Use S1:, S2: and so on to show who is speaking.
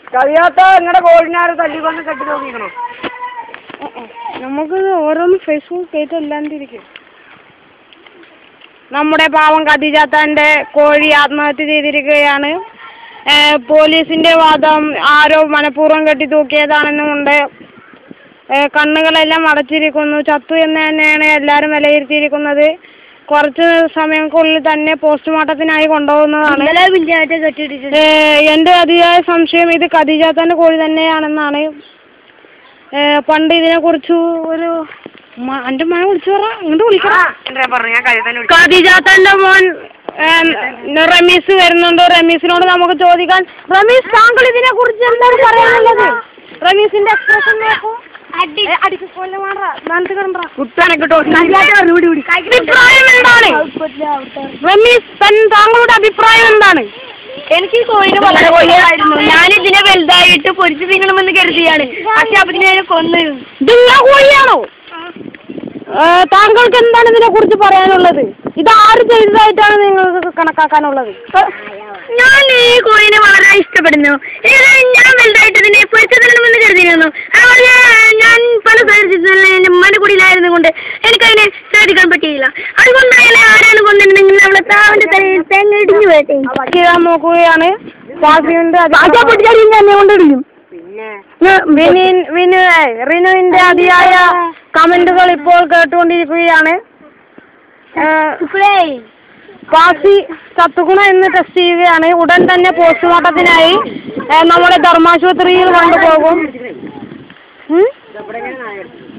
S1: കഴിയാത്ത നിങ്ങളുടെ കോഴിനാരെ തല്ലിക്കൊന്ന് കെട്ടി നോക്കിക്കണോ
S2: നമുക്ക് ഓരോന്ന് ഫേസ്ബുക്ക് പേജ് അല്ലാണ്ടിരിക്കും നമ്മുടെ പാവം ഖദീജാത്താന്റെ കോഴി ആത്മഹത്യ ചെയ്തിരിക്കുകയാണ് ഏ, പോലീസിന്റെ വാദം ആരോ മനഃപൂർവ്വം കെട്ടി തൂക്കിയതാണെന്നുമുണ്ട് ഏ, കണ്ണുകളെല്ലാം അടച്ചിരിക്കുന്നു ചത്തു എന്ന് തന്നെയാണ് എല്ലാവരും വിലയിരുത്തിയിരിക്കുന്നത് കുറച്ച് സമയങ്ങൾക്കുള്ളിൽ തന്നെ പോസ്റ്റ്മോർട്ടത്തിനായി കൊണ്ടുപോകുന്നതാണ് ഏ, എന്റെ അതിയായ സംശയം ഇത് ഖദീജാത്താന്റെ കോഴി തന്നെയാണെന്നാണ് ഏ, പണ്ട് ഇതിനെ കുറിച്ച് ഒരു മ- എന്റെ മകൻ വിളിച്ചു പറ ഇങ്ങോട്ട് വിളിക്കടാ
S1: എന്താ പറഞ്ഞു ഞാൻ കഴിയാൻ
S2: ഖദീജാത്താന്റെ മോൻ ഏം, റമീസ് വരുന്നുണ്ട് റമീസിനോട് നമുക്ക് ചോദിക്കാൻ റമീസ് താങ്കൾ ഇതിനെ കുറിച്ച് എന്താണ് പറയാനുള്ളത് റമീസിന്റെ എക്സ്പ്രഷൻ നോക്കൂ ഏ, അടിക്ക് കൊല്ല വേണ്ട നാനത്ത് കിടണ്ട
S1: കുത്താനൊക്കെ
S2: അഭിപ്രായം എന്താണ് റമീസ് തൻ താങ്കളുടെ അഭിപ്രായം എന്താണ്
S1: എനിക്ക് ഈ കോഴിനെ വളരെ കൊയ്യായിരുന്നു ഞാൻ ഇതിനെ വലുതായിട്ട് പൊരിച്ചു തിന്നണമെന്ന് കരുതിയാണ് പക്ഷെ അപ്പത്തിന് അതിനെ കൊന്നു
S2: ഇതില്ല കോഴിയാണോ ഏ, താങ്കൾക്ക് എന്താണ് ഇതിനെ കുറിച്ച് പറയാനുള്ളത് ഇത് ആര് ചെയ്തതായിട്ടാണ് നിങ്ങൾക്ക് കണക്കാക്കാനുള്ളത്
S1: ഞാൻ ഈ കോഴിനെ വളരെ ഇഷ്ടപ്പെടുന്നു ഇത് ഞാൻ വലുതായിട്ട് ഇതിനെ പൊരിച്ചു തിന്നണമെന്ന് കരുതിയിരുന്നു അതുകൊണ്ട് ഞാൻ പല സാഹചര്യത്തിലും എൻ്റെ ഉമ്മയുടെ കുടിയിലായിരുന്നു കൊണ്ട് എനിക്കതിനെ ശ്രദ്ധിക്കാൻ പറ്റിയില്ല അതുകൊണ്ട് അതിനെ ആരാണ് കൊന്നിട്ടുണ്ടെങ്കിൽ അവളെ താവന്റെ തലയിൽ തേങ്ങ ഇടിഞ്ഞു പോയട്ടെ
S2: ചെയ്യാൻ നോക്കുകയാണ് ഫാസിലിന്റെ
S1: എന്നെ കൊണ്ടിടിക്കും
S2: വിനിൻ വിനു ഏയ്, റിനുവിന്റെ അതിയായ കമന്റുകൾ ഇപ്പോൾ കേട്ടുകൊണ്ടിരിക്കുകയാണ് ഏഹ്, ഫാസി ചത്തുകുണ എന്ന് ടെസ്റ്റ് ചെയ്യുകയാണ് ഉടൻ തന്നെ പോസ്റ്റ്മോർട്ടത്തിനായി ഏഹ്, നമ്മുടെ ധർമാശുപത്രിയിൽ കൊണ്ടുപോകും ഉം?